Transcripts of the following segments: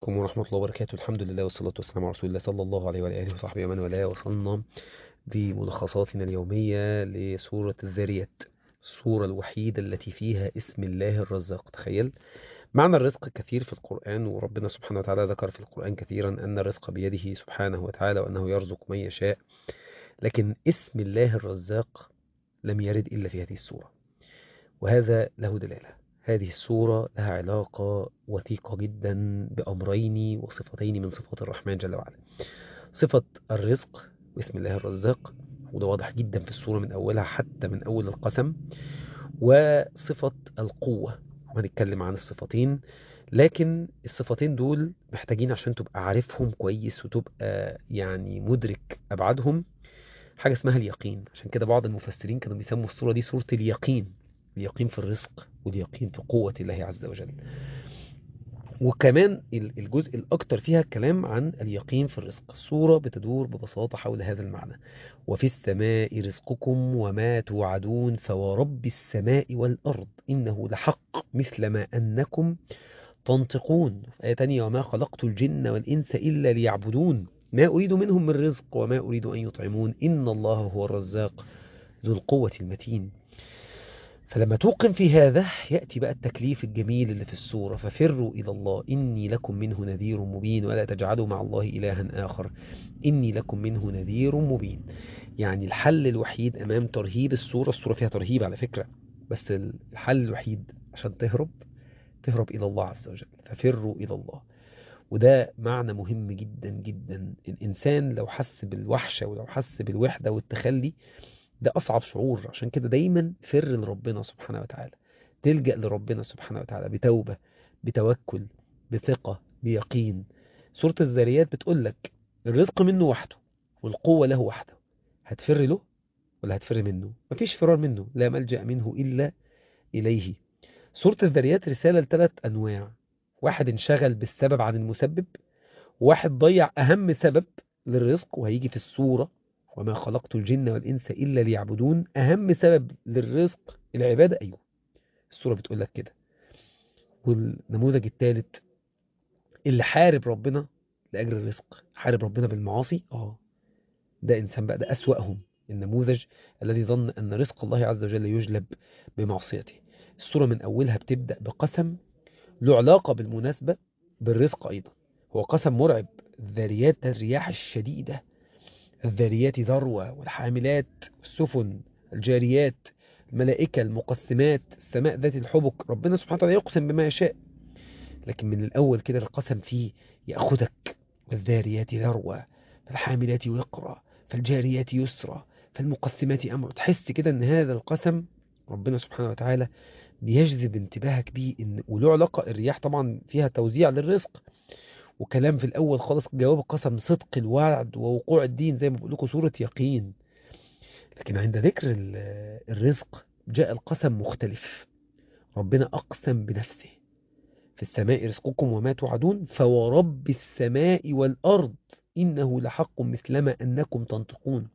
عليكم ورحمة الله وبركاته الحمد لله والصلاة والسلام على رسول الله صلى الله عليه وعلى آله وصحبه ومن والاه وصلنا بملخصاتنا اليومية لسورة الذاريات السورة الوحيدة التي فيها اسم الله الرزاق تخيل معنى الرزق كثير في القرآن وربنا سبحانه وتعالى ذكر في القرآن كثيرا أن الرزق بيده سبحانه وتعالى وأنه يرزق من يشاء لكن اسم الله الرزاق لم يرد إلا في هذه السورة وهذا له دلالة هذه السورة لها علاقة وثيقة جدا بأمرين وصفتين من صفات الرحمن جل وعلا صفة الرزق واسم الله الرزاق وده واضح جدا في السورة من أولها حتى من أول القسم وصفة القوة وهنتكلم عن الصفتين لكن الصفتين دول محتاجين عشان تبقى عارفهم كويس وتبقى يعني مدرك أبعادهم حاجة اسمها اليقين عشان كده بعض المفسرين كانوا بيسموا السورة دي سورة اليقين اليقين في الرزق واليقين في قوة الله عز وجل وكمان الجزء الأكثر فيها الكلام عن اليقين في الرزق السورة بتدور ببساطة حول هذا المعنى وفي السماء رزقكم وما توعدون فورب السماء والأرض إنه لحق مثل ما أنكم تنطقون آية تانية وما خلقت الجن والإنس إلا ليعبدون ما أريد منهم من رزق وما أريد أن يطعمون إن الله هو الرزاق ذو القوة المتين فلما توقن في هذا يأتي بقى التكليف الجميل اللي في السورة ففروا إلى الله إني لكم منه نذير مبين ولا تجعلوا مع الله إلها آخر إني لكم منه نذير مبين يعني الحل الوحيد أمام ترهيب السورة السورة فيها ترهيب على فكرة بس الحل الوحيد عشان تهرب تهرب إلى الله عز وجل ففروا إلى الله وده معنى مهم جدا جدا الإنسان لو حس بالوحشة ولو حس بالوحدة والتخلي ده أصعب شعور عشان كده دايما فر لربنا سبحانه وتعالى تلجأ لربنا سبحانه وتعالى بتوبة بتوكل بثقة بيقين سورة الزاريات بتقول لك الرزق منه وحده والقوة له وحده هتفر له ولا هتفر منه مفيش فرار منه لا ملجأ منه إلا إليه سورة الذريات رسالة لثلاث أنواع واحد انشغل بالسبب عن المسبب واحد ضيع أهم سبب للرزق وهيجي في السورة وما خلقت الجن والإنس إلا ليعبدون أهم سبب للرزق العبادة أيوه السورة بتقول لك كده والنموذج الثالث اللي حارب ربنا لأجل الرزق حارب ربنا بالمعاصي آه ده إنسان بقى ده أسوأهم النموذج الذي ظن أن رزق الله عز وجل يجلب بمعصيته السورة من أولها بتبدأ بقسم له علاقة بالمناسبة بالرزق أيضا هو قسم مرعب ذريات الرياح الشديدة الذاريات ذروة والحاملات السفن الجاريات الملائكة المقسمات السماء ذات الحبك ربنا سبحانه وتعالى يقسم بما يشاء لكن من الأول كده القسم فيه يأخذك والذاريات ذروة فالحاملات وقرا فالجاريات يسرا فالمقسمات أمر تحس كده أن هذا القسم ربنا سبحانه وتعالى بيجذب انتباهك بيه إن وله علاقة الرياح طبعا فيها توزيع للرزق وكلام في الأول خالص جواب القسم صدق الوعد ووقوع الدين زي ما بقول لكم سورة يقين لكن عند ذكر الرزق جاء القسم مختلف ربنا أقسم بنفسه في السماء رزقكم وما توعدون فورب السماء والأرض إنه لحق مثلما أنكم تنطقون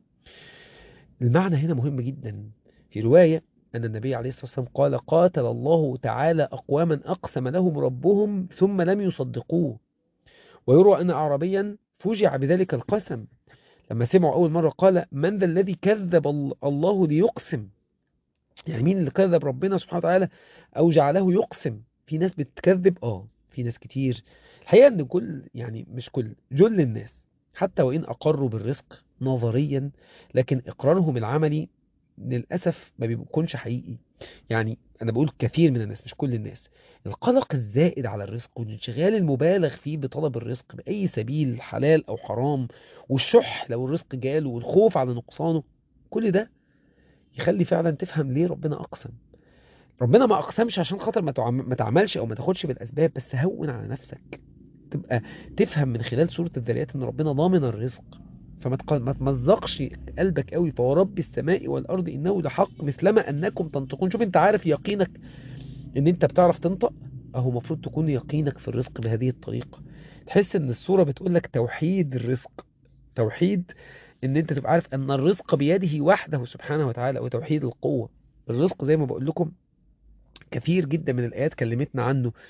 المعنى هنا مهم جدا في رواية أن النبي عليه الصلاة والسلام قال قاتل الله تعالى أقواما أقسم لهم ربهم ثم لم يصدقوه ويروى أن أعرابيا فوجع بذلك القسم لما سمعوا أول مرة قال من ذا الذي كذب الله ليقسم يعني مين اللي كذب ربنا سبحانه وتعالى أو جعله يقسم في ناس بتكذب آه في ناس كتير الحقيقة أن كل يعني مش كل جل الناس حتى وإن أقروا بالرزق نظريا لكن إقرارهم العملي للأسف ما بيكونش حقيقي يعني أنا بقول كثير من الناس مش كل الناس القلق الزائد على الرزق والانشغال المبالغ فيه بطلب الرزق بأي سبيل حلال أو حرام والشح لو الرزق جاله والخوف على نقصانه كل ده يخلي فعلا تفهم ليه ربنا أقسم ربنا ما أقسمش عشان خاطر ما تعملش أو ما تاخدش بالأسباب بس هون على نفسك تبقى تفهم من خلال سورة الذريات أن ربنا ضامن الرزق فما تمزقش قلبك قوي فورب السماء والأرض إنه لحق مثلما أنكم تنطقون شوف أنت عارف يقينك ان انت بتعرف تنطق اهو مفروض تكون يقينك في الرزق بهذه الطريقة تحس ان السورة بتقول لك توحيد الرزق توحيد ان انت تبقى عارف ان الرزق بيده وحده سبحانه وتعالى وتوحيد القوة الرزق زي ما بقول لكم كثير جدا من الآيات كلمتنا عنه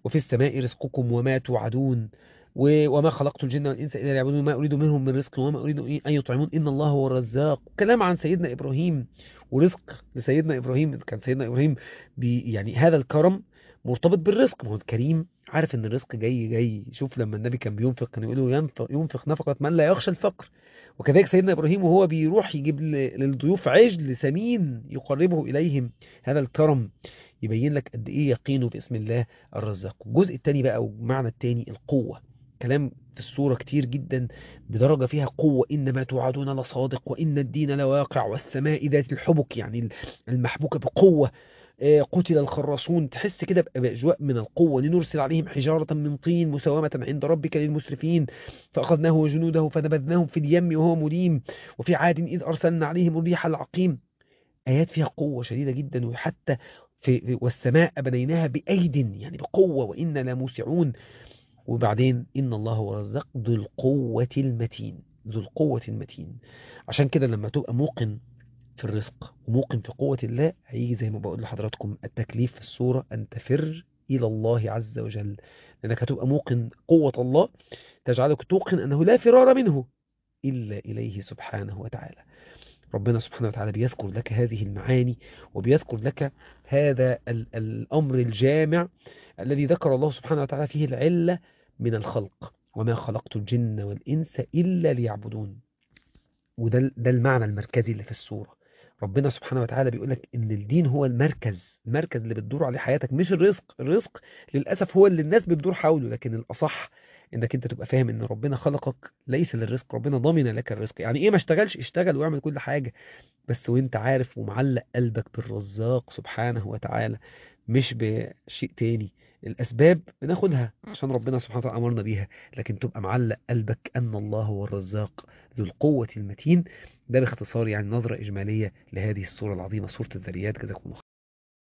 وفي السماء رزقكم وما توعدون و- وما خلقت الجن والإنس إلا ليعبدون ما أريد منهم من رزق وما أريد أن يطعمون إن الله هو الرزاق كلام عن سيدنا إبراهيم ورزق لسيدنا إبراهيم كان سيدنا إبراهيم بي يعني هذا الكرم مرتبط بالرزق ما هو الكريم عارف ان الرزق جاي جاي شوف لما النبي كان بينفق كان يقول له ينفق, ينفق نفقة من لا يخشى الفقر وكذلك سيدنا إبراهيم وهو بيروح يجيب ل- للضيوف عجل سمين يقربه إليهم هذا الكرم يبين لك قد إيه يقينه باسم الله الرزاق الجزء الثاني بقى والمعنى الثاني القوة كلام في السورة كتير جدا بدرجة فيها قوة إنما توعدون لصادق وإن الدين لواقع والسماء ذات الحبك يعني المحبوكة بقوة آه، قتل الخراصون تحس كده بأ- بأجواء من القوة لنرسل عليهم حجارة من طين مسومة عند ربك للمسرفين فأخذناه وجنوده فنبذناهم في اليم وهو مليم وفي عاد إذ أرسلنا عليهم الريح العقيم آيات فيها قوة شديدة جدا وحتى في في- والسماء بنيناها بأيد يعني بقوة وإنا لموسعون وبعدين إن الله هو الرزاق ذو القوة المتين ذو القوة المتين عشان كده لما تبقى موقن في الرزق وموقن في قوة الله هيجي زي ما بقول لحضراتكم التكليف في السورة أن تفر إلى الله عز وجل لأنك هتبقى موقن قوة الله تجعلك توقن أنه لا فرار منه إلا إليه سبحانه وتعالى ربنا سبحانه وتعالى بيذكر لك هذه المعاني وبيذكر لك هذا ال الأمر الجامع الذي ذكر الله سبحانه وتعالى فيه العلة من الخلق وما خلقت الجن والإنس إلا ليعبدون وده ده المعنى المركزي اللي في السورة ربنا سبحانه وتعالى بيقول لك ان الدين هو المركز المركز اللي بتدور عليه حياتك مش الرزق الرزق للأسف هو اللي الناس بتدور حوله لكن الأصح انك انت تبقى فاهم ان ربنا خلقك ليس للرزق ربنا ضامن لك الرزق يعني ايه ما اشتغلش اشتغل واعمل كل حاجة بس وانت عارف ومعلق قلبك بالرزاق سبحانه وتعالى مش بشيء تاني الأسباب بناخدها عشان ربنا سبحانه وتعالى أمرنا بيها لكن تبقى معلق قلبك أن الله هو الرزاق ذو القوة المتين ده باختصار يعني نظرة إجمالية لهذه السورة العظيمة سورة الذريات جزاكم الله خير